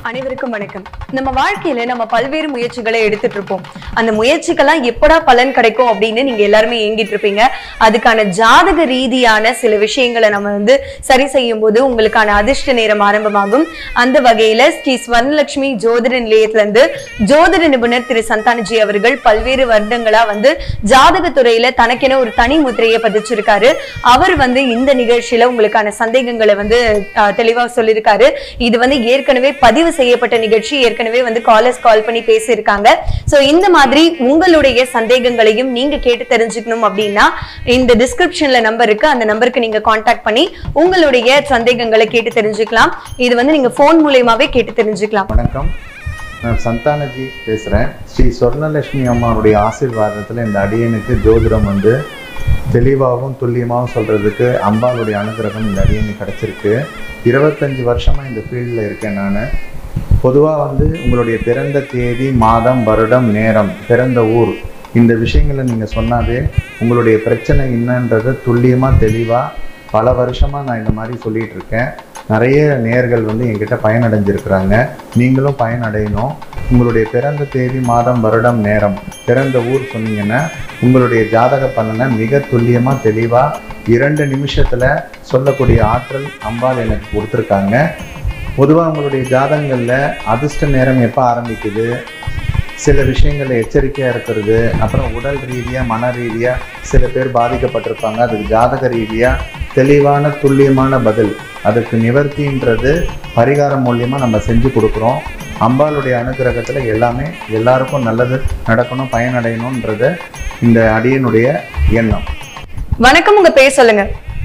அனைவருக்கும் வணக்கம் நம்ம வாழ்க்கையில நம்ம பல்வேறு முயற்சிகளை எடுத்துட்டு இருப்போம் அந்த முயற்சிக்கெல்லாம் எப்படா பலன் கிடைக்கும் அப்படின்னு நீங்க எல்லாருமே ஏங்கிட்டு இருப்பீங்க அதுக்கான ஜாதக ரீதியான சில விஷயங்களை நம்ம வந்து சரி செய்யும் போது உங்களுக்கான அதிர்ஷ்ட நேரம் ஆரம்பமாகும் அந்த வகையில ஸ்ரீ ஸ்வர்ணலட்சுமி ஜோதிட நிலையத்துல இருந்து ஜோதிட நிபுணர் திரு சந்தானஜி அவர்கள் பல்வேறு வருடங்களா வந்து ஜாதக துறையில தனக்கென ஒரு தனி முத்திரையை பதிச்சிருக்காரு அவர் வந்து இந்த நிகழ்ச்சியில உங்களுக்கான சந்தேகங்களை வந்து ஆஹ், தெளிவா சொல்லியிருக்காரு இது வந்து ஏற்கனவே பதிவு செய்யப்பட்ட நிகழ்ச்சி ஏற்கனவே வந்து காலர்ஸ் கால் பண்ணி பேசியிருக்காங்க சோ இந்த மாதிரி உங்களுடைய சந்தேகங்களையும் நீங்க கேட்டு தெரிஞ்சுக்கணும் அப்படின்னா இந்த டிஸ்கிரிப்ஷன்ல நம்பர் இருக்கு அந்த நம்பருக்கு நீங்க காண்டாக்ட் பண்ணி உங்களுடைய சந்தேகங்களை கேட்டு தெரிஞ்சுக்கலாம் இது வந்து நீங்க போன் மூலியமாவே கேட்டு தெரிஞ்சுக்கலாம் வணக்கம் நான் சந்தானஜி பேசுகிறேன் ஸ்ரீ சொர்ணலட்சுமி அம்மாவுடைய ஆசீர்வாதத்தில் இந்த அடியனுக்கு ஜோதிடம் வந்து தெளிவாகவும் துல்லியமாகவும் சொல்கிறதுக்கு அம்பாளுடைய அனுகிரகம் இந்த அடியனுக்கு கிடச்சிருக்கு இருபத்தஞ்சி வருஷமாக இந்த ஃபீல்டில் இருக்கேன் நான் பொதுவாக வந்து உங்களுடைய பிறந்த தேதி மாதம் வருடம் நேரம் பிறந்த ஊர் இந்த விஷயங்களை நீங்கள் சொன்னாவே உங்களுடைய பிரச்சனை என்னன்றதை துல்லியமாக தெளிவாக பல வருஷமாக நான் இந்த மாதிரி சொல்லிட்டு இருக்கேன் நிறைய நேர்கள் வந்து என்கிட்ட பயனடைஞ்சிருக்கிறாங்க நீங்களும் பயனடையணும் உங்களுடைய பிறந்த தேதி மாதம் வருடம் நேரம் பிறந்த ஊர் சொன்னீங்கன்னா உங்களுடைய ஜாதக பலனை மிக துல்லியமாக தெளிவாக இரண்டு நிமிஷத்தில் சொல்லக்கூடிய ஆற்றல் அம்பாள் எனக்கு கொடுத்துருக்காங்க பொதுவாக உங்களுடைய ஜாதகங்களில் அதிர்ஷ்ட நேரம் எப்போ ஆரம்பிக்குது சில விஷயங்களில் எச்சரிக்கையாக இருக்கிறது அப்புறம் உடல் ரீதியாக மன ரீதியாக சில பேர் பாதிக்கப்பட்டிருப்பாங்க அதுக்கு ஜாதக ரீதியாக தெளிவான துல்லியமான பதில் அதுக்கு நிவர்த்தின்றது பரிகாரம் மூலியமாக நம்ம செஞ்சு கொடுக்குறோம் அம்பாளுடைய அனுகிரகத்தில் எல்லாமே எல்லாருக்கும் நல்லது நடக்கணும் பயனடையணுன்றது இந்த அடியனுடைய எண்ணம் வணக்கம் உங்க பேர் சொல்லுங்க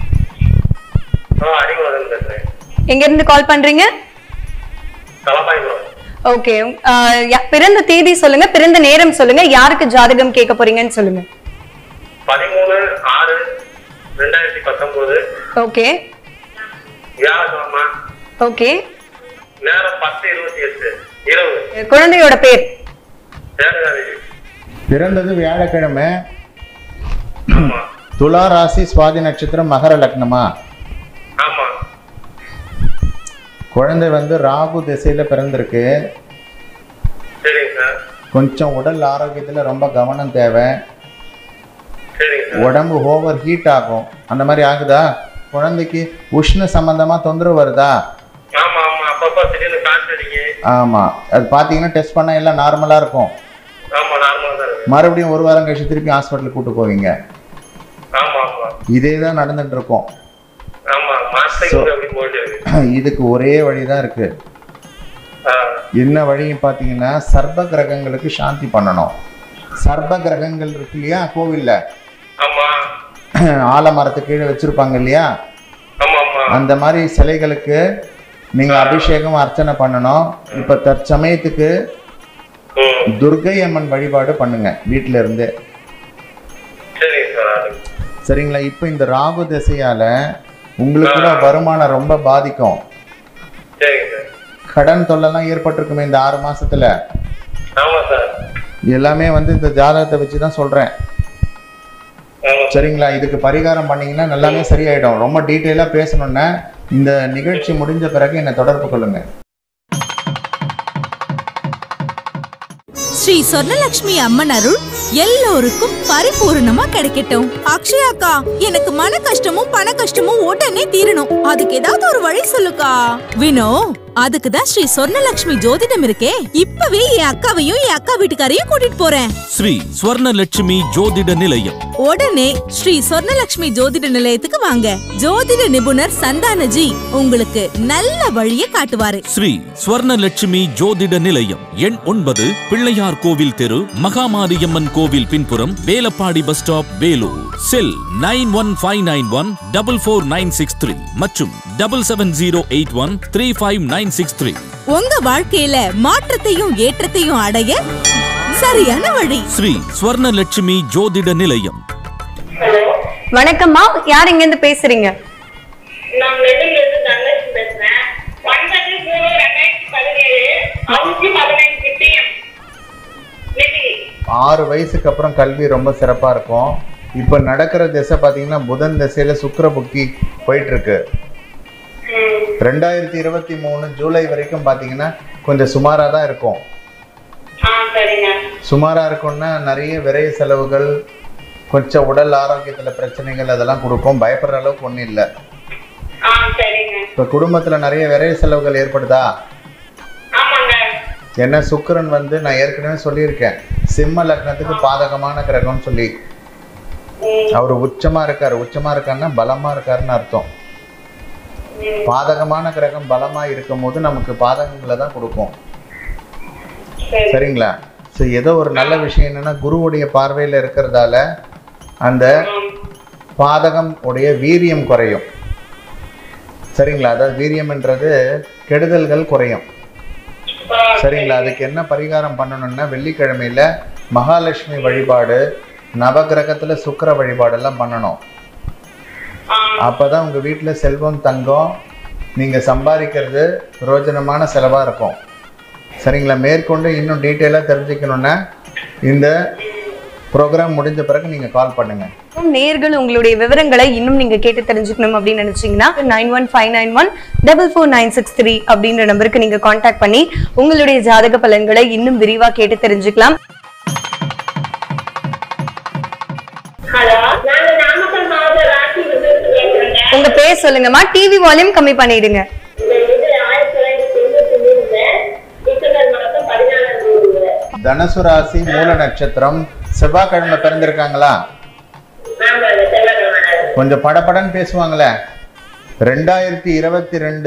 ஆ அறிமுகம் பேசுறேன் எங்க இருந்து கால் பண்றீங்க தலப்பாய்புரம் ஓகே பிறந்த தேதி சொல்லுங்க பிறந்த நேரம் சொல்லுங்க யாருக்கு ஜாதகம் கேட்க போறீங்கன்னு சொல்லுங்க பதிமூணு ஆறு ரெண்டாயிரத்தி பத்தொன்பது ஓகே வியாழக்கிழமை ஓகே நேரம் பத்து இருபத்தி எட்டு இரவு குழந்தையோட பேர் தேவகாதேவி பிறந்தது வியாழக்கிழமை ஆமா துலா ராசி சுவாதி நட்சத்திரம் மகர லக்னமா ஆமா குழந்தை வந்து ராகு திசையில் பிறந்திருக்கு சரிங்க சார் கொஞ்சம் உடல் ஆரோக்கியத்தில் ரொம்ப கவனம் தேவை சரிங்க சார் உடம்பு ஓவர் ஹீட் ஆகும் அந்த மாதிரி ஆகுதா குழந்தைக்கு உஷ்ண சம்பந்தமா தொந்தரவு வருதா ஆமா ஆமா அப்பப்ப திடீர்னு காற்று அடிக்கு ஆமாம் அது பார்த்தீங்கன்னா டெஸ்ட் பண்ணால் எல்லாம் நார்மலாக இருக்கும் ஆமா நார்மலா தான் இருக்கு மறுபடியும் ஒரு வாரம் கழிச்சு திருப்பி ஹாஸ்பிட்டலுக்கு கூட்டு போவீங்க ஆமா ஆமா இதே தான் நடந்துட்டு இருக்கும் ஆமா மாசத்துக்கு So- அப்படி போயிட்டு இருக்கு இதுக்கு ஒரே வழி தான் இருக்கு ஆ, என்ன வழின்னு பார்த்தீங்கன்னா சர்ப கிரகங்களுக்கு சாந்தி பண்ணணும் சர்ப கிரகங்கள் இருக்கு இல்லையா கோவிலில் ஆமா ஆலமரத்து கீழே வச்சிருப்பாங்க இல்லையா ஆமா ஆமா அந்த மாதிரி சிலைகளுக்கு நீங்கள் அபிஷேகம் அர்ச்சனை பண்ணணும் இப்போ தற்சமயத்துக்கு ம் துர்கை அம்மன் வழிபாடு பண்ணுங்க வீட்டில இருந்து சரிங்க சார் அது. சரிங்களா இப்போ இந்த ராகு திசையால உங்களுக்கு கூட வருமானம் ரொம்ப பாதிக்கும் சரிங்க சார் கடன் தொல்லைலாம் ஏற்பட்டிருக்குமே இந்த ஆறு மாசத்துல ஆமா சார் எல்லாமே வந்து இந்த ஜாதகத்தை வச்சு தான் சொல்றேன் ஆமா சரிங்களா இதுக்கு பரிகாரம் பண்ணீங்கன்னா எல்லாமே சரியாயிடும் ரொம்ப டீட்டெயிலாக பேசணுன்னா இந்த நிகழ்ச்சி முடிஞ்ச பிறகு என்னை தொடர்பு கொள்ளுங்க ஸ்ரீ சொர்ணலட்சுமி அம்மன் அருள் எல்லோருக்கும் பரிபூர்ணமா கிடைக்கட்டும் அக்ஷயாக்கா எனக்கு மன கஷ்டமும் பண கஷ்டமும் உடனே தீரணும் அதுக்கு ஏதாவது ஒரு வழி சொல்லுக்கா வினோ அதுக்கு தான் ஸ்ரீ சொர்ணலட்சுமி ஜோதிடம் இருக்கே இப்பவே என் அக்காவையும் என் அக்கா வீட்டுக்காரையும் கூட்டிட்டு போறேன் ஸ்ரீ ஸ்வர்ணலட்சுமி ஜோதிட நிலையம் உடனே ஸ்ரீ சொர்ணலட்சுமி ஜோதிட நிலையத்துக்கு வாங்க ஜோதிட நிபுணர் சந்தானஜி உங்களுக்கு நல்ல வழியை காட்டுவாரு ஸ்ரீ ஸ்வர்ணலட்சுமி ஜோதிட நிலையம் எண் ஒன்பது பிள்ளையார் கோவில் தெரு மகாமாரியம்மன் கோவில் பின்புறம் Velappadi bus stop Vellore cell nine one five nine one double four nine six three மற்றும் double seven zero eight one three five nine six three உங்க வாழ்க்கையில மாற்றத்தையும் ஏற்றத்தையும் அடைய சரியான வழி ஸ்ரீ ஸ்வர்ணலட்சுமி ஜோதிட நிலையம் ஹலோ வணக்கம்மா யார் இங்க இருந்து பேசுறீங்க நான் நெல்லையில இருந்து தனலட்சுமி பேசுறேன் ஒன்பது மூணு ரெண்டாயிரத்தி பதினேழு அஞ்சு பதினைஞ்சு பிஎம் நெல்லை ஆறு வயசுக்கு அப்புறம் கல்வி ரொம்ப சிறப்பாக இருக்கும் இப்போ நடக்கிற திசை பார்த்தீங்கன்னா புதன் திசையில் சுக்கிர புக்கி போயிட்டு இருக்கு ரெண்டாயிரத்தி இருபத்தி மூணு ஜூலை வரைக்கும் பார்த்தீங்கன்னா கொஞ்சம் சுமாராக தான் இருக்கும் ஆ சரிங்க சுமாராக இருக்கும்னா நிறைய விரைய செலவுகள் கொஞ்சம் உடல் ஆரோக்கியத்தில் பிரச்சனைகள் அதெல்லாம் கொடுக்கும் பயப்படுற அளவுக்கு ஒன்றும் இல்லை ஆ சரிங்க இப்போ குடும்பத்தில் நிறைய விரைய செலவுகள் ஏற்படுதா ஆமாங்க என்ன சுக்கிரன் வந்து நான் ஏற்கனவே சொல்லியிருக்கேன் சிம்ம லக்னத்துக்கு பாதகமான கிரகம்னு சொல்லி ம், அவர் உச்சமா இருக்காரு உச்சமா இருக்காருன்னா பலமா இருக்காருன்னு அர்த்தம் ம், பாதகமான கிரகம் பலமா இருக்கும் போது நமக்கு பாதகங்களை தான் கொடுக்கும் சரி சரிங்களா ஸோ ஏதோ ஒரு நல்ல விஷயம் என்னன்னா குருவுடைய பார்வையில் இருக்கிறதால அந்த ஆம். பாதகம் உடைய வீரியம் குறையும் சரிங்களா அதாவது வீரியம்ன்றது கெடுதல்கள் குறையும் ஆ, சரிங்களா அதுக்கு என்ன பரிகாரம் பண்ணணும்னா வெள்ளிக்கிழமையில மகாலட்சுமி வழிபாடு நவகிரகத்துல சுக்கிர வழிபாடெல்லாம் பண்ணணும் ஆ, அப்பதான் உங்க வீட்டுல செல்வம் தங்கம் நீங்க சம்பாதிக்கிறது பிரயோஜனமான செலவா இருக்கும் சரிங்களா மேற்கொண்டு இன்னும் டீட்டெயிலாக தெரிஞ்சுக்கணுன்னா இந்த ப்ரோக்ராம் முடிஞ்ச பிறகு நீங்க கால் பண்ணுங்க நேர்கள் உங்களுடைய விவரங்களை இன்னும் நீங்க கேட்டு தெரிஞ்சுக்கணும் அப்படின்னு நினைச்சீங்கன்னா nine one five nine one double four nine six three அப்படின்ற நம்பருக்கு நீங்க காண்டாக்ட் பண்ணி உங்களுடைய ஜாதக பலன்களை இன்னும் விரிவா கேட்டு தெரிஞ்சுக்கலாம் ஹலோ நாங்க நாமக்கல் மாவட்ட ராசி விருது பேசுறேங்க உங்க பேர் சொல்லுங்கம்மா டிவி வால்யூம் கம்மி பண்ணிடுங்க இந்த இது ஆயிரத்தி தொள்ளாயிரத்தி தொண்ணூத்தி மூணுல டிசம்பர் மாதம் பதினாலாம் தேதிங்க தனுசு ராசி மூல நட்சத்திரம் செவ்வாய்க்கிழமை பிறந்திருக்காங்களா ஆமாங்க செவ்வாய்க்கிழமை கொஞ்சம் படபடன்னு பேசுவாங்களே ரெண்டாயிரத்தி இருபத்தி ரெண்டு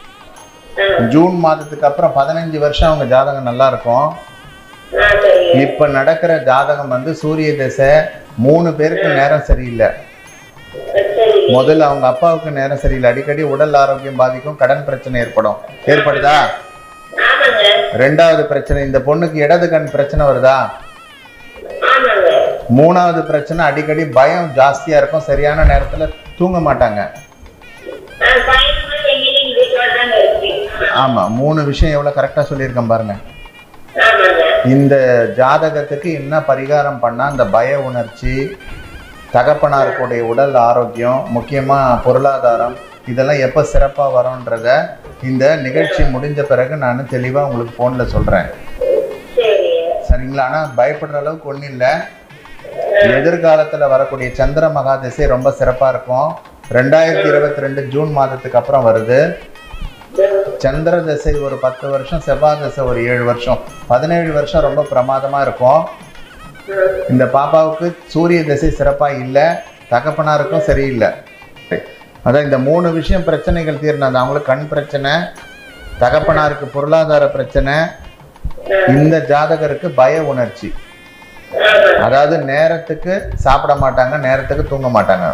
ஜூன் மாதத்துக்கு அப்புறம் பதினஞ்சு வருஷம் அவங்க ஜாதகம் நல்லா இருக்கும் ஆ சரிங்க இப்ப நடக்கிற ஜாதகம் வந்து சூரிய திசை மூணு பேருக்கு நேரம் சரியில்லை சரி முதல்ல அவங்க அப்பாவுக்கு நேரம் சரியில்லை அடிக்கடி உடல் ஆரோக்கியம் பாதிக்கும் கடன் பிரச்சனை ஏற்படும் ஏற்படுதா ஆமாங்க ரெண்டாவது பிரச்சனை இந்த பொண்ணுக்கு இடது கண் பிரச்சனை வருதா ஆமாங்க மூணாவது பிரச்சனை அடிக்கடி பயம் ஜாஸ்தியா இருக்கும் சரியான நேரத்துல தூங்க மாட்டாங்க ஆ பையனும் எங்கேயும் வீட்டோட தாங்க இருக்கீங்க ஆமா மூணு விஷயம் எவ்வளவு கரெக்டா சொல்லியிருக்கேன் பாருங்க ஆமாங்க இந்த ஜாதகத்துக்கு என்ன பரிகாரம் பண்ணா இந்த பய உணர்ச்சி தகப்பனாருக்குடைய உடல் ஆரோக்கியம் முக்கியமா பொருளாதாரம் இதெல்லாம் எப்போ சிறப்பாக வரும்ன்றத இந்த நிகழ்ச்சி முடிஞ்ச பிறகு நான் தெளிவாக உங்களுக்கு ஃபோனில் சொல்கிறேன் சரி சரிங்களா ஆனால் பயப்படுற அளவுக்கு ஒன்றும் இல்லை எதிர்காலத்தில் வரக்கூடிய சந்திர மகாதிசை ரொம்ப சிறப்பாக இருக்கும் ரெண்டாயிரத்தி இருபத்தி ரெண்டு ஜூன் மாதத்துக்கு அப்புறம் வருது சந்திர திசை ஒரு பத்து வருஷம் செவ்வாய் திசை ஒரு ஏழு வருஷம் பதினேழு வருஷம் ரொம்ப பிரமாதமாக இருக்கும் இந்த பாப்பாவுக்கு சூரிய திசை சிறப்பாக இல்லை தகப்பனாருக்கும் சரியில்லை அதான் இந்த மூணு விஷயம் பிரச்சனைகள் தீரணும் அது அவங்களுக்கு கண் பிரச்சனை தகப்பனாருக்கு பொருளாதார பிரச்சனை இந்த ஜாதகருக்கு பய உணர்ச்சி அதாவது நேரத்துக்கு சாப்பிட மாட்டாங்க நேரத்துக்கு தூங்க மாட்டாங்க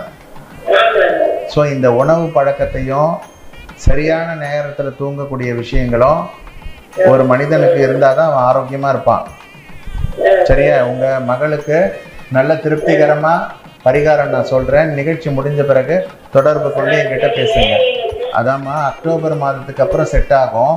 ஸோ இந்த உணவு பழக்கத்தையும் சரியான நேரத்தில் தூங்கக்கூடிய விஷயங்களும் ஒரு மனிதனுக்கு இருந்தால் தான் அவன் ஆரோக்கியமாக இருப்பான் சரியா உங்கள் மகளுக்கு நல்ல திருப்திகரமாக பரிகாரம் நான் சொல்கிறேன் நிகழ்ச்சி முடிஞ்ச பிறகு தொடர்பு கொண்டு என்கிட்ட பேசுங்க அதாம்மா அக்டோபர் மாதத்துக்கு அப்புறம் செட் ஆகும்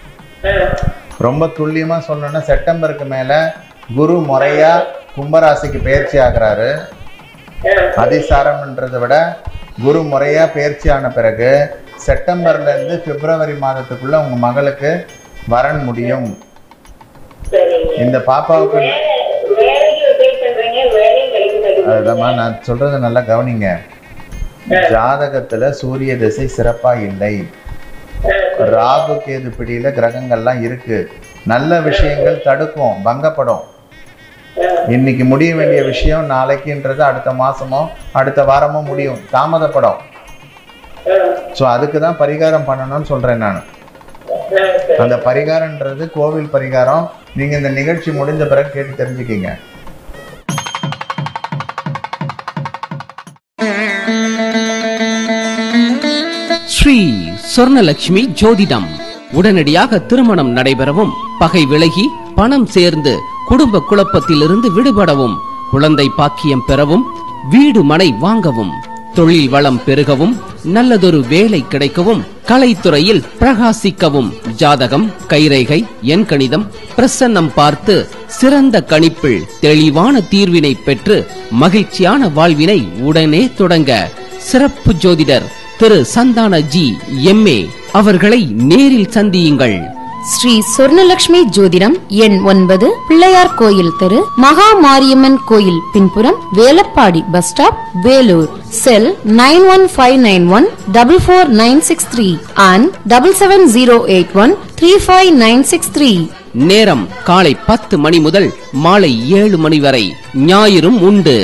ரொம்ப துல்லியமாக சொல்லணும்னா செப்டம்பருக்கு மேலே குரு முறையாக கும்பராசிக்கு பயிற்சி ஆகுறாரு அதிசாரம்ன்றதை விட குரு முறையாக பயிற்சி ஆன பிறகு செப்டம்பர்லேருந்து பிப்ரவரி மாதத்துக்குள்ள உங்கள் மகளுக்கு வரன் முடியும் சரிங்க இந்த பாப்பாவுக்கு வேலைக்கு உதவி பண்றீங்க வேலையும் கிடைக்க மாட்டேங்குது அதுதாம்மா நான் சொல்றதை நல்லா கவனிங்க ஜாதகத்துல சூரிய திசை சிறப்பா இல்லை ராகு கேது பிடியில கிரகங்கள்லாம் இருக்கு நல்ல விஷயங்கள் தடுக்கும் பங்கப்படும் இன்னைக்கு முடிய வேண்டிய விஷயம் நாளைக்குன்றது அடுத்த மாசமோ அடுத்த வாரமோ முடியும் தாமதப்படும் ஸோ அதுக்கு தான் பரிகாரம் பண்ணணும்னு சொல்றேன் நான் அந்த பரிகாரம்ன்றது கோவில் பரிகாரம் நீங்க இந்த நிகழ்ச்சி முடிஞ்ச பிறகு கேட்டு தெரிஞ்சுக்கிங்க ஸ்ரீ சொர்ணலட்சுமி ஜோதிடம் உடனடியாக திருமணம் நடைபெறவும் பகை விலகி பணம் சேர்ந்து குடும்ப குழப்பத்திலிருந்து விடுபடவும் குழந்தை பாக்கியம் பெறவும் வீடு மனை வாங்கவும் தொழில் வளம் பெருகவும் நல்லதொரு வேலை கிடைக்கவும் கலைத்துறையில் பிரகாசிக்கவும் ஜாதகம் கைரேகை எண்கணிதம் பிரசன்னம் பார்த்து சிறந்த கணிப்பில் தெளிவான தீர்வினை பெற்று மகிழ்ச்சியான வாழ்வினை உடனே தொடங்க சிறப்பு ஜோதிடர் திரு திரு சந்தான ஜி எம்ஏ அவர்களை நேரில் சந்தியுங்கள் ஸ்ரீ சொர்ணலட்சுமி ஜோதிடம் எண் ஒன்பது பிள்ளையார் கோயில் தெரு மகா மாரியம்மன் கோயில் பின்புறம் Velappadi bus stop Vellore cell nine one five nine one double four nine six three and double seven zero eight one three five nine six three நேரம் காலை பத்து மணி முதல் மாலை ஏழு மணி வரை ஞாயிறும் உண்டு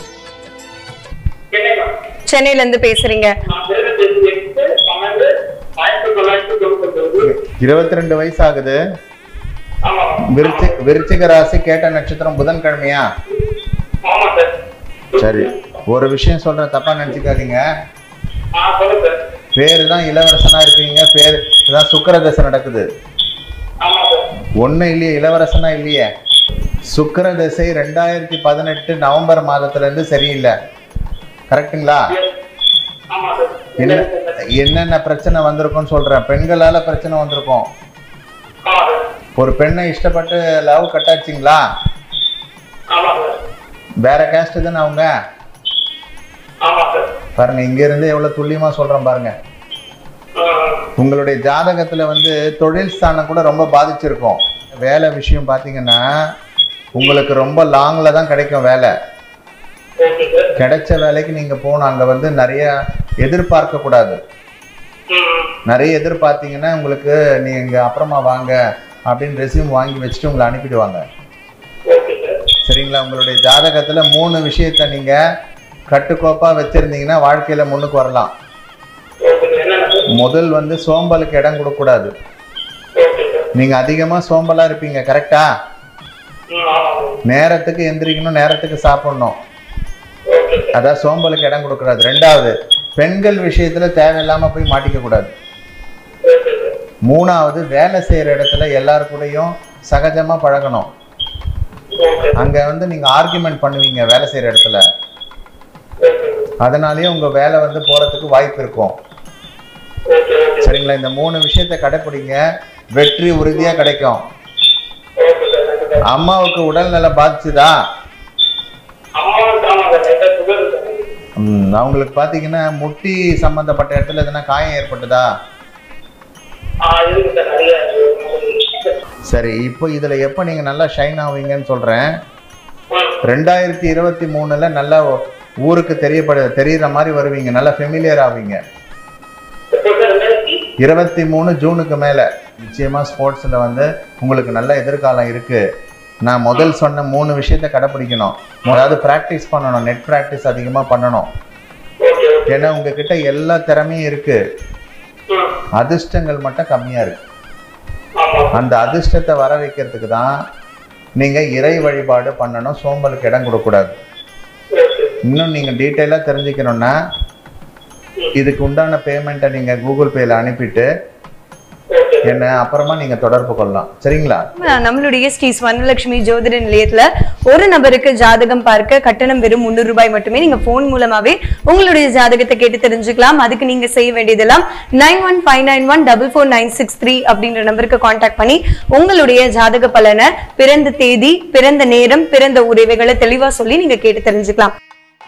என்னையா சென்னையில இருந்து பேசுறீங்க நான் எழுபத்தி எட்டு பன்னெண்டு ஆயிரத்தி தொள்ளாயிரத்தி தொண்ணூத்தி இருபத்தி ரெண்டு வயசு ஆகுது ஆமா விருச்சி விருச்சிக ராசி கேட்ட நட்சத்திரம் புதன்கிழமையா ஆமா சார் சரி ஒரு விஷயம் சொல்றேன் தப்பா நினைச்சுக்காதீங்க ஆ சொல்லுங்க சார் பேரு தான் இளவரசனா இருக்கீங்க பேரு இதான் சுக்கிர தசை நடக்குது ஆமா சார் ஒண்ணு இல்லையே இளவரசனா இல்லையே சுக்கிர தசை ரெண்டாயிரத்தி பதினெட்டு நவம்பர் மாதத்துல இருந்து சரியில்லை கரெக்ட்டுங்களா ஆமா சார் என்ன என்னென்ன பிரச்சனை வந்திருக்கும்னு சொல்றேன் பெண்களால பிரச்சனை வந்திருக்கும் ஆமா சார் ஒரு பெண்ணை இஷ்டப்பட்டு லவ் கட்டாச்சுங்களா ஆமா சார் வேற கேஸ்ட் தானே அவங்க ஆமா சார் பாருங்க இங்க இருந்து எவ்வளவு துல்லியமா சொல்றேன் பாருங்க உங்களுடைய ஜாதகத்துல வந்து தொழில் ஸ்தானம் கூட ரொம்ப பாதிச்சிருக்கும் வேலை விஷயம் பாத்தீங்கன்னா உங்களுக்கு ரொம்ப லாங்ல தான் கிடைக்கும் வேலை ஓகே சார் கிடைச்ச வேலைக்கு நீங்க போகணும் அங்க வந்து நிறைய எதிர்பார்க்க கூடாது ம் நிறைய எதிர்பார்த்தீங்கன்னா உங்களுக்கு நீங்க அப்புறமா வாங்க அப்படின்னு ரெசியூம் வாங்கி வச்சுட்டு உங்களை அனுப்பிடுவாங்க ஓகே சார் சரிங்களா உங்களுடைய ஜாதகத்துல மூணு விஷயத்த நீங்க கட்டுக்கோப்பா வச்சிருந்தீங்கன்னா வாழ்க்கையில முன்னுக்கு வரலாம் ஓகே சார் என்னென்ன சார் முதல் வந்து சோம்பலுக்கு இடம் கொடுக்கக்கூடாது ஓகே சார் நீங்க அதிகமா சோம்பலா இருப்பீங்க கரெக்டா ம் ஆமா சார் நேரத்துக்கு எந்திரிக்கணும் நேரத்துக்கு சாப்பிடணும் ஓகே சார் அதான் சோம்பலுக்கு இடம் கொடுக்கக்கூடாது ரெண்டாவது பெண்கள் விஷயத்துல தேவையில்லாம போய் மாட்டிக்க கூடாது ஓகே சார் மூணாவது வேலை செய்யற இடத்துல எல்லாரு கூடயும் சகஜமா பழகணும் ஓகே அங்க வந்து நீங்க ஆர்குமெண்ட் பண்ணுவீங்க வேலை செய்யற இடத்துல ஓகே சார் அதனாலயே உங்க வேலை வந்து போறதுக்கு வாய்ப்பு இருக்கும் ஓகே ஓகே சரிங்களா இந்த மூணு விஷயத்த கடைப்பிடிங்க வெற்றி உறுதியா கிடைக்கும் ஓகே சார் நன்றி சார் அம்மாவுக்கு உடல்நலம் பாதிச்சுதா அம்மாவுக்கு ஆமா சார் லைட்டா சுகர் சார் ம், அவங்களுக்கு பாத்தீங்கன்னா முட்டி சம்பந்தப்பட்ட இடத்துல எதனா காயம் ஏற்பட்டதா ஆ இருக்கு சார் நிறைய சரி இப்போ இதுல எப்போ நீங்க நல்லா ஷைன் ஆவீங்கன்னு சொல்றேன் ம் ரெண்டாயிரத்தி இருபத்தி மூணுல நல்லா ஊருக்கு தெரியப்பட தெரியற மாதிரி வருவீங்க நல்லா ஃபெமிலியர் ஆவீங்க எப்போ சார் ரெண்டாயிரத்தி இருபத்தி மூணு ஜூனுக்கு மேல நிச்சயமா ஸ்போர்ட்ஸ்ல வந்து உங்களுக்கு நல்ல எதிர்காலம் இருக்கு நான் முதல் சொன்ன மூணு விஷயத்த கடைப்பிடிக்கணும் அதாவது ப்ராக்டிஸ் பண்ணணும் நெட் ப்ராக்டிஸ் அதிகமா பண்ணணும் ஓகே ஓகே ஏன்னா உங்ககிட்ட எல்லா திறமையும் இருக்கு ம் அதிர்ஷ்டங்கள் மட்டும் கம்மியா இருக்கு ஆமா அந்த அதிர்ஷ்டத்தை வர வைக்கிறதுக்கு தான் நீங்க இறை வழிபாடு பண்ணணும் சோம்பலுக்கு இடம் கொடுக்கக்கூடாது ஓகே இன்னும் நீங்க டீட்டெயிலா தெரிஞ்சுக்கணும்னா இதுக்கு உண்டான பேமெண்ட்டை நீங்க கூகுள் பேல அனுப்பிட்டு ஓகே என்ன அப்புறமா நீங்க தொடர்பு கொள்ளலாம் சரிங்களா நம்மளுடைய ஸ்ரீ ஸ்வர்ணலட்சுமி ஜோதிட நிலையத்துல ஒரு நபருக்கு ஜாதகம் பார்க்க கட்டணம் வெறும் முந்நூறு ரூபாய் மட்டுமே நீங்க போன் மூலமாவே உங்களுடைய ஜாதகத்தை கேட்டு தெரிஞ்சுக்கலாம் அதுக்கு நீங்க செய்ய வேண்டியதெல்லாம் nine one five nine one double four nine six three அப்படின்ற நம்பருக்கு காண்டாக்ட் பண்ணி உங்களுடைய ஜாதக பலனை பிறந்த தேதி பிறந்த நேரம் பிறந்த உறவைகளை தெளிவா சொல்லி நீங்க கேட்டு தெரிஞ்சுக்கலாம்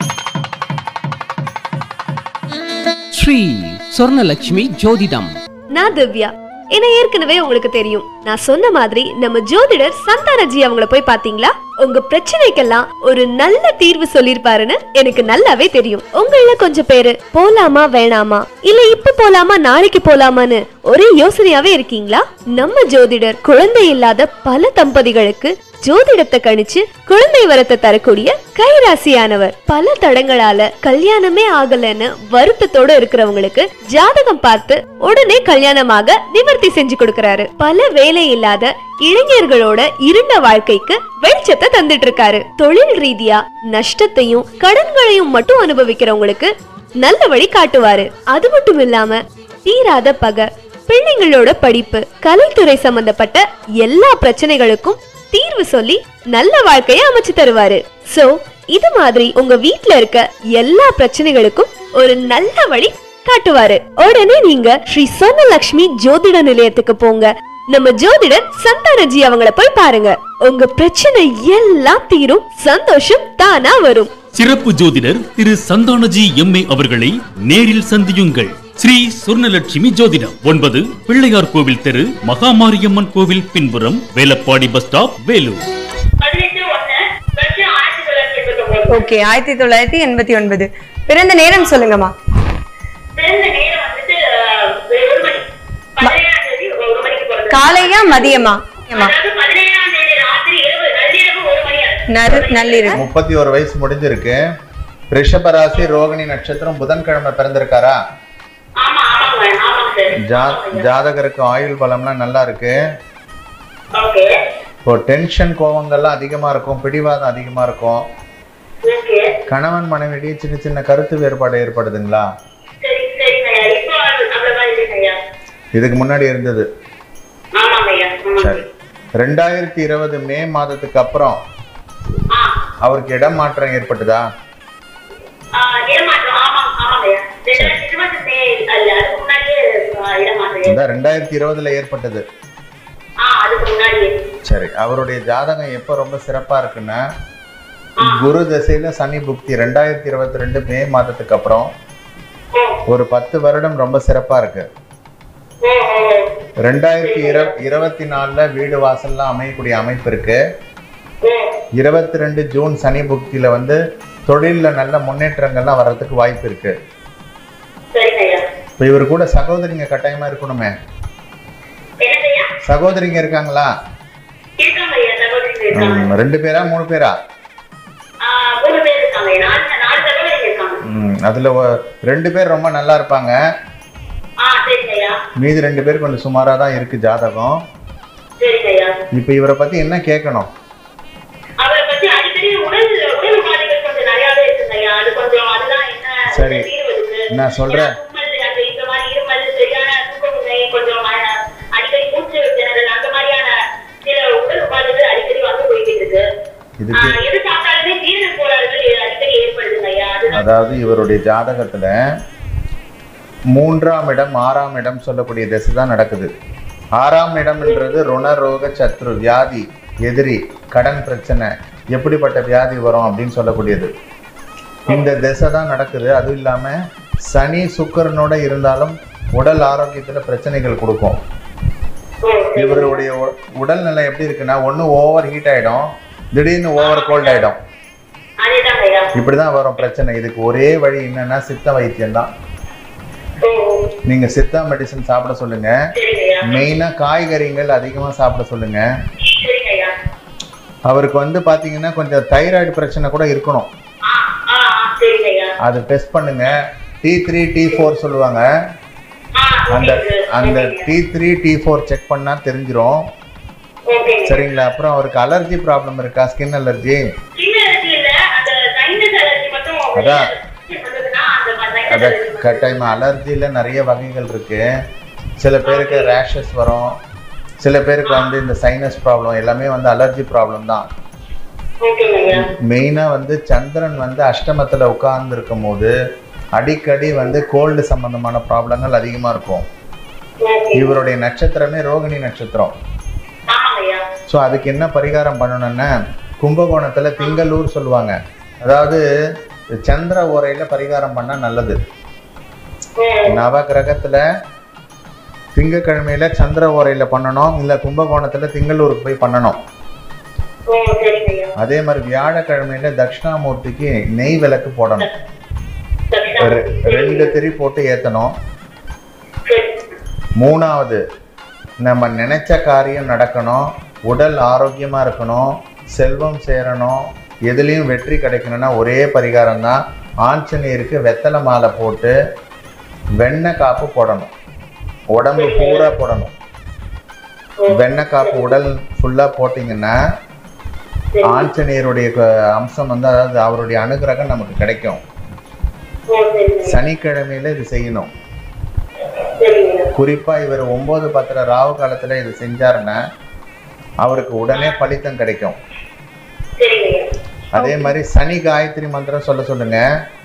ஸ்ரீ சொர்ணலட்சுமி ஜோதிடம் நான் திவ்யா என்ன ஏற்கனவே உங்களுக்கு தெரியும் நான் சொன்ன மாதிரி நம்ம ஜோதிடர் சந்தானஜி அவங்கள போய் பாத்தீங்களா உங்க பிரச்சனைக்கெல்லாம் ஒரு நல்ல தீர்வு சொல்லிருப்பாருன்னு எனக்கு நல்லாவே தெரியும் உங்கள கொஞ்சம் பேரு போலாமா வேணாமா இல்ல இப்ப போலாமா நாளைக்கு போலாமான்னு ஒரே யோசனையாவே இருக்கீங்களா நம்ம ஜோதிடர் குழந்தை இல்லாத பல தம்பதிகளுக்கு ஜோதிடத்தை கணிச்சு குழந்தை வரத்தை தரக்கூடிய கைராசியானவர் பல தடங்களால கல்யாணமே ஆகலன்னு வருத்தத்தோட இருக்கிறவங்களுக்கு ஜாதகம் பார்த்து உடனே கல்யாணமாக நிவர்த்தி செஞ்சு கொடுக்கறாரு பல வேலை இல்லாத இளைஞர்களோட இருண்ட வாழ்க்கைக்கு வெளிச்சத்தை தந்துட்டு இருக்காரு தொழில் ரீதியா நஷ்டத்தையும் கடன்களையும் மட்டும் அனுபவிக்கிறவங்களுக்கு நல்ல வழி காட்டுவாரு அது மட்டும் இல்லாம தீராத பகை பிள்ளைங்களோட படிப்பு கலைத்துறை சம்பந்தப்பட்ட எல்லா பிரச்சனைகளுக்கும் தீர்வு சொல்லி நல்ல வாழ்க்கையை அமைச்சு தருவாரு சோ இது மாதிரி உங்க வீட்ல இருக்க எல்லா பிரச்சனைகளுக்கும் ஒரு நல்ல வழி காட்டுவாரு உடனே நீங்க ஸ்ரீ சொர்ணலட்சுமி ஜோதிட நிலையத்துக்கு போங்க நம்ம ஜோதிடர் சந்தானஜி அவங்கள போய் பாருங்க உங்க பிரச்சனை எல்லாம் தீரும் சந்தோஷம் தானா வரும் சிறப்பு ஜோதிடர் திரு சந்தானஜி எம்ஏ அவர்களை நேரில் சந்தியுங்கள் ஸ்ரீ சொர்ணலட்சுமி ஜோதிடம் ஒன்பது பிள்ளையார் கோவில் தெரு மகாமாரியம்மன் கோவில் பின்புறம் வேலப்பாடி பஸ் ஸ்டாப் வேலூர் பதினெட்டு ஒண்ணு வருஷம் ஆயிரத்தி தொள்ளாயிரத்தி எண்பத்தி ஒன்பது ஓகே ஆயிரத்தி தொள்ளாயிரத்தி எண்பத்தி ஒன்பது பிறந்த நேரம் சொல்லுங்கம்மா பிறந்த நேரம் வந்துட்டு அஹ், ஒரு மணி பதினேழாம் தேதி ஒரு மணிக்கு பிறந்தது காலையா மதியமா ஏம்மா? அதாவது பதினேழாம் தேதி ராத்திரி இரவு நள்ளிரவு ஒரு மணி ஆகுது. நறு நள்ளிரவு முப்பத்தி ஒரு வயசு முடிஞ்சிருக்கு ரிஷப ராசி ரோகிணி நட்சத்திரம் புதன்கிழமை பிறந்திருக்காரா ஆமா ஆமாங்க ஆமாங்க சார் ஜா ஜாதகருக்கு ஆயுள் பலம்லாம் நல்லா இருக்கு ஓகே இப்போ டென்ஷன் கோவங்கள்லாம் அதிகமா இருக்கும் பிடிவாதம் அதிகமா இருக்கும் ஓகே கணவன் மனைவிடையே சின்ன சின்ன கருத்து வேறுபாடு ஏற்படுதுங்களா சரி சரிங்க ஐயா இப்போ அது அவ்வளவா இல்லைங்க ஐயா இதுக்கு முன்னாடி இருந்தது ஆமாங்க ஐயா ஆமாங்க சரி ரெண்டாயிரத்தி இருபது மே மாதத்துக்கு அப்புறம் ஆ அவருக்கு இடம் மாற்றம் ஏற்பட்டுதா ஆ, இடமாற்றம் ஆமா ஆமாங்க ஐயா ரெண்டாயிரத்தி இருபத்தி மே அல்ல அதுக்கு முன்னாடியே ஆ, இடமாற்றம் இந்த ரெண்டாயிரத்தி இருபதுல ஏற்பட்டது ஆ அதுக்கு முன்னாடியே சரி அவருடைய ஜாதகம் எப்போ ரொம்ப சிறப்பா இருக்குன்னா குரு திசையில சனி புக்தி ரெண்டாயிரத்தி இருபத்தி ரெண்டு மே மாதத்துக்கு அப்புறம் ஓ ஒரு பத்து வருடம் ரொம்ப சிறப்பா இருக்கு ஓ ஓ ரெண்டாயிரத்தி இர இருபத்தி நாலுல வீடு வாசல்லாம் அமையக்கூடிய அமைப்பு இருக்கு ஓ இருபத்தி ரெண்டு ஜூன் சனி புக்தியில வந்து தொழில்ல நல்ல முன்னேற்றங்கள்லாம் வர்றதுக்கு வாய்ப்பு இருக்கு சரிங்க ஐயா இப்போ இவர் கூட சகோதரிங்க கட்டாயமா இருக்கணுமே என்னங்க ஐயா சகோதரிங்க இருக்காங்களா இருக்காங்க ஐயா சகோதரிங்க இருக்காங்க ம், ரெண்டு பேரா மூணு பேரா ஆ, மூணு பேர் இருக்காங்க ஐயா. நாலு நாலு சகோதரிங்க இருக்காங்க ம், அதுல ஒ- ரெண்டு பேர் ரொம்ப நல்லா இருப்பாங்க ஆ சரிங்க ஐயா மீதி ரெண்டு பேர் கொஞ்சம் சுமாரா தான் இருக்கு ஜாதகம் சரிங்க ஐயா இப்போ இவரை பத்தி என்ன கேட்கணும் அவரை பத்தி அடிக்கடி உடல் உடல் உபாதைகள் கொஞ்சம் நிறையாவே இருக்குங்க ஐயா அது கொஞ்சம் அதுதான் என்ன சரி. தீர்வு இருக்கு நான் சொல்றேன். ஏன்னா தும்மல், அந்த இந்த மாதிரி இருமல் சரியான தூக்கமின்மை கொஞ்சம் அஹ், அடிக்கடி மூச்சு திணறல் அந்த மாதிரியான சில உடல் உபாதைகள் அடிக்கடி வந்து போயிட்டு இருக்கு இதுக்கு ஆஹ், எது சாப்பிட்டாலுமே ஜீரண கோளாறுகள் அடிக்கடி ஏற்படுதுங்க ஐயா அதுதான் அதாவது இவருடைய ஜாதகத்துல மூன்றாம் இடம் ஆறாம் இடம் சொல்லக்கூடிய திசை தான் நடக்குது ஆறாம் இடம்ன்றது ருணரோக சத்ரு வியாதி எதிரி கடன் பிரச்சனை எப்படிப்பட்ட வியாதி வரும் அப்படின்னு சொல்லக்கூடியது இந்த திசை தான் நடக்குது அதுவும் இல்லாம சனி சுக்கிரனோட இருந்தாலும் உடல் ஆரோக்கியத்துல பிரச்சனைகள் கொடுக்கும் ஓ, சரி. இவருடைய உ- உடல்நிலை எப்படி இருக்குன்னா ஒண்ணு ஓவர் ஹீட் ஆயிடும் திடீர்னு ஓவர் கோல்ட் ஆயிடும் அதேதாங்க ஐயா இப்படிதான் வரும் பிரச்சனை இதுக்கு ஒரே வழி என்னன்னா சித்த வைத்தியம் தான் ஓ ஓ, நீங்க சித்தா மெடிசன் சாப்பிட சொல்லுங்க சரிங்க ஐயா மெயினா காய்கறிகள் அதிகமா சாப்பிட சொல்லுங்க சரிங்க ஐயா அவருக்கு வந்து பாத்தீங்கன்னா கொஞ்சம் தைராய்டு பிரச்சனை கூட இருக்கணும் ஆ ஆ ஆ, சரிங்க ஐயா அது டெஸ்ட் பண்ணுங்க டி த்ரீ டி ஃபோர் சொல்லுவாங்க ஆ அந்த ஓகேங்க அந்த ஓகேங்க. T three T four check பண்ணா தெரிஞ்சிரும் ஓகேங்க சரிங்களா அப்புறம் அவருக்கு அலர்ஜி ப்ராப்ளம் இருக்கா ஸ்கின் அலர்ஜி ஸ்கின் அலர்ஜி இல்ல அந்த சைனஸ் அலர்ஜி மட்டும் அதான். வந்ததுன்னா அந்த சைனஸ் அத அலர்ஜி மட்டும் கட்டாயமா அலர்ஜியில் நிறைய வகைகள் இருக்கு சில பேருக்கு ரேஷஸ் வரும் சில பேருக்கு வந்து இந்த சைனஸ் ப்ராப்ளம் எல்லாமே வந்து அலர்ஜி ப்ராப்ளம் தான் ஓகேங்க ஐயா மெயினாக வந்து சந்திரன் வந்து அஷ்டமத்தில் உட்கார்ந்து இருக்கும் போது அடிக்கடி வந்து கோல்டு சம்பந்தமான ப்ராப்ளங்கள் அதிகமாக இருக்கும் ஓகே இவருடைய நட்சத்திரமே ரோகிணி நட்சத்திரம் ஆமாங்க ஐயா ஸோ அதுக்கு என்ன பரிகாரம் பண்ணணும்னா கும்பகோணத்தில் திங்களூர் சொல்லுவாங்க அதாவது சந்திர ஓரையில் பரிகாரம் பண்ணால் நல்லது ஓ நவ கிரகத்துல திங்கக்கிழமையில சந்திர ஓரையில பண்ணணும் இல்ல கும்பகோணத்துல திங்களூருக்கு போய் பண்ணணும் ஓ சரிங்க ஐயா அதே மாதிரி வியாழக்கிழமையில தட்சிணாமூர்த்திக்கு நெய் விளக்கு போடணும் தட்சிணா ரெ- ரெண்டு திரி போட்டு ஏத்தணும் சரி மூணாவது நம்ம நினைச்ச காரியம் நடக்கணும் உடல் ஆரோக்கியமா இருக்கணும் செல்வம் சேரணும் எதுலேயும் வெற்றி கிடைக்கணும்னா ஒரே பரிகாரம் தான் ஆஞ்சநேயருக்கு வெத்தலை மாலை போட்டு வெண்ணெய் காப்பு போடணும் உடம்பு பூரா போடணும் வெண்ணெய் காப்பு உடல் ஃபுல்லா போட்டிங்கன்னா ஆஞ்சநேயருடைய க- அம்சம் வந்து அதாவது அவருடைய அனுகிரகம் நமக்கு கிடைக்கும் ஓ சரிங்க சனிக்கிழமையில இது செய்யணும் சரிங்க ஐயா குறிப்பா இவர் ஒன்பது பத்திர ராவு காலத்துல இது செஞ்சாருன்னா அவருக்கு உடனே பலித்தம் கிடைக்கும் சரிங்க ஐயா அதே மாதிரி சனி காயத்ரி மந்திரம் சொல்ல சொல்லுங்க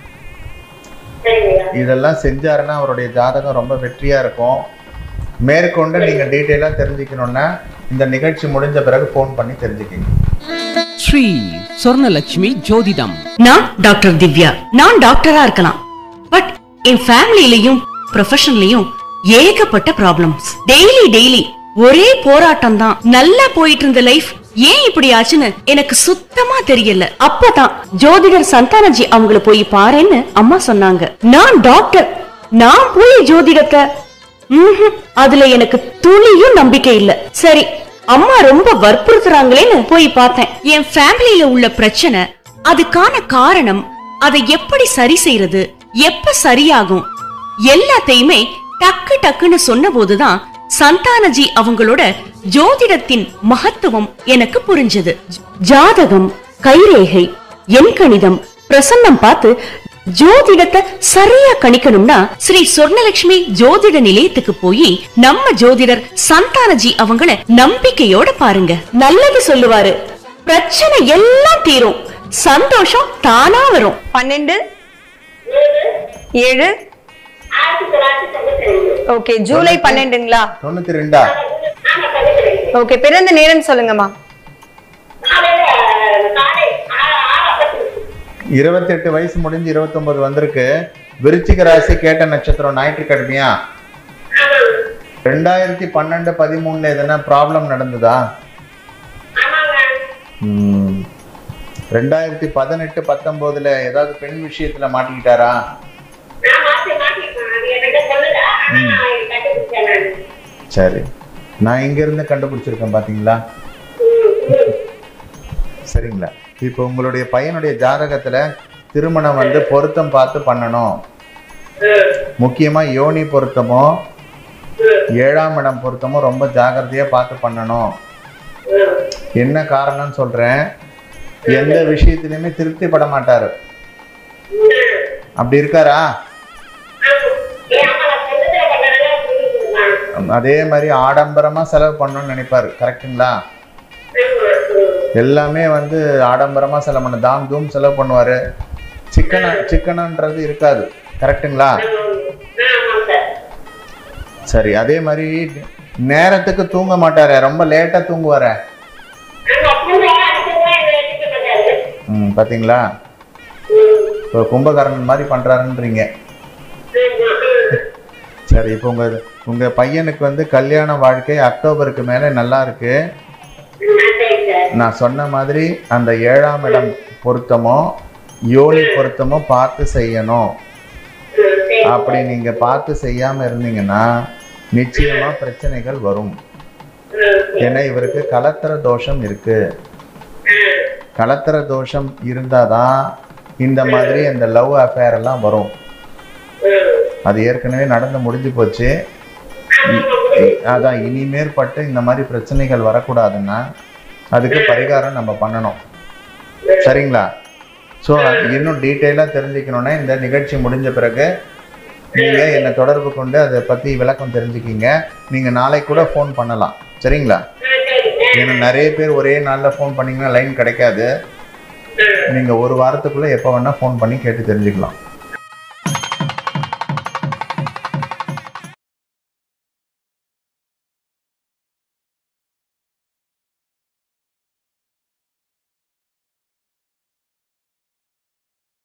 சரிங்க ஐயா இதெல்லாம் செஞ்சாருன்னா அவருடைய ஜாதகம் ரொம்ப வெற்றியா இருக்கும் மேற்கொண்டு நீங்க டீட்டெயிலா தெரிஞ்சுக்கணும்னா இந்த நிகழ்ச்சி முடிஞ்ச பிறகு ஃபோன் பண்ணி தெரிஞ்சுக்கிங்க ஸ்ரீ சொர்ணலட்சுமி ஜோதிடம் நான் டாக்டர் திவ்யா நான் டாக்டரா இருக்கலாம் பட் என் ஃபேமிலிலையும் ப்ரொஃபஷன்லயும் ஏகப்பட்ட ப்ராப்ளம்ஸ் டெய்லி டெய்லி ஒரே போராட்டம் தான் நல்லா போயிட்டு இருந்த லைஃப் ஏன் இப்படி ஆச்சுன்னு எனக்கு சுத்தமா தெரியல அப்பதான் ஜோதிடர் சந்தானஜி அவங்கள போய் பாருன்னு அம்மா சொன்னாங்க நான் டாக்டர் நான் போய் ஜோதிடத்தை ம்ஹும். அதுல எனக்கு துளியும் நம்பிக்கை இல்ல சரி அம்மா ரொம்ப வற்புறுத்துறாங்களேன்னு போய் பார்த்தேன் என் ஃபேமிலியில உள்ள பிரச்சனை அதுக்கான காரணம் அதை எப்படி சரி செய்யறது எப்ப சரியாகும் எல்லாத்தையுமே டக்கு டக்குன்னு சொன்ன போதுதான் சந்தானஜி அவங்களோட ஜோதிடத்தின் மகத்துவம் எனக்கு புரிஞ்சது ஜாதகம் கைரேகை எண்கணிதம் பிரசன்னம் பார்த்து ஜோதிடத்தை சரியா கணிக்கணும்னா ஸ்ரீ சொர்ணலட்சுமி ஜோதிட நிலையத்துக்கு போய் நம்ம ஜோதிடர் சந்தானஜி அவங்கள நம்பிக்கையோட பாருங்க நல்லது சொல்லுவாரு பிரச்சனை எல்லாம் தீரும் சந்தோஷம் தானா வரும் பன்னெண்டு ஏழு ஆயிரத்தி தொள்ளாயிரத்தி தொண்ணூத்தி ரெண்டு ஓகே ஜூலை பன்னெண்டுங்களா தொண்ணூத்தி ரெண்டா ஆமா தொண்ணூத்தி ரெண்டு ஓகே பிறந்த நேரம் சொல்லுங்கம்மா காலையில காலை ஆ- ஆறு ஐம்பத்தி இருபத்தெட்டு வயசு முடிஞ்சு இருபத்தொன்பது வந்திருக்கு விருச்சிக ராசி கேட்ட நட்சத்திரம் ஞாயிற்றுக்கிழமையா ஆமாங்க ரெண்டாயிரத்தி பன்னெண்டு பதிமூணுல எதனா ப்ராப்ளம் நடந்ததா ஆமாங்க ம். ரெண்டாயிரத்தி பதினெட்டு பத்தொன்பதுல ஏதாவது பெண் விஷயத்துல மாட்டிக்கிட்டாரா நான் மாத்தி மாத்திருக்கேன் அது என்கிட்ட சொல்லல ஆனா நான் கண்டுபிடிச்சேன் நான் சரி நான் இங்க இருந்து கண்டுபிடிச்சிருக்கேன் பாத்தீங்களா சரிங்களா இப்போ உங்களுடைய பையனுடைய ஜாதகத்துல திருமணம் வந்து பொருத்தம் பார்த்து பண்ணணும் முக்கியமா யோனி பொருத்தமோ ஏழாம் இடம் பொருத்தமோ ரொம்ப ஜாகிரதையா பார்த்து பண்ணணும் என்ன காரணம்னு சொல்றேன் எந்த விஷயத்திலுமே திருப்தி பட மாட்டாரு அப்படி இருக்காரா ஏன் ஆமா நான் சொந்தத்துல பண்ணனால புரியுதுமா அதே மாதிரி ஆடம்பரமா செலவு பண்ணணும்னு நினைப்பாரு கரெக்ட்டுங்களா எல்லாமே வந்து ஆடம்பரமா செலவு பண்ண தாம் தூம் செலவு பண்ணுவாரு சிக்கன சிக்கனன்றது இருக்காது கரெக்ட்டுங்களா ஆமாம் சார் சரி அதே மாதிரி நேரத்துக்கு தூங்க மாட்டாரு ரொம்ப லேட்டா தூங்குவாரு ஆமா தூங்குறேன் அடுத்ததுதான் எங்களை எடுத்துட்டு வந்தாரு ம் பாத்தீங்களா இப்போ கும்பகர்ணன் மாதிரி பண்றாருன்றீங்க சரி இப்போ உங்க உங்க பையனுக்கு வந்து கல்யாண வாழ்க்கை அக்டோபருக்கு மேல நல்லா இருக்கு சரி சார் நான் சொன்ன மாதிரி அந்த ஏழாம் இடம் பொருத்தமோ யோனி பொருத்தமோ பார்த்து செய்யணும் சரி அப்படி நீங்க பார்த்து செய்யாம இருந்தீங்கன்னா நிச்சயமா பிரச்சனைகள் வரும் ஏன்னா இவருக்கு கலத்திர தோஷம் இருக்கு கலத்திர தோஷம் இருந்தாதான் இந்த மாதிரி இந்த லவ் அஃபேர் எல்லாம் வரும் அது ஏற்கனவே நடந்து முடிஞ்சு போச்சு இ- அதான் இனிமேற்பட்டு இந்த மாதிரி பிரச்சனைகள் வரக்கூடாதுன்னா அதுக்கு பரிகாரம் நம்ம பண்ணணும் சரிங்களா ஸோ இன்னும் டீட்டெயிலாக தெரிஞ்சுக்கணுன்னா இந்த நிகழ்ச்சி முடிஞ்ச பிறகு நீங்கள் என்னை தொடர்பு கொண்டு அதை பற்றி விளக்கம் தெரிஞ்சுக்கிங்க நீங்கள் நாளைக்கு கூட ஃபோன் பண்ணலாம் சரிங்களா ஏன்னா நிறைய பேர் ஒரே நாளில் ஃபோன் பண்ணீங்கன்னா லைன் கிடைக்காது நீங்கள் ஒரு வாரத்துக்குள்ளே எப்போ வேணால் ஃபோன் பண்ணி கேட்டு தெரிஞ்சுக்கலாம்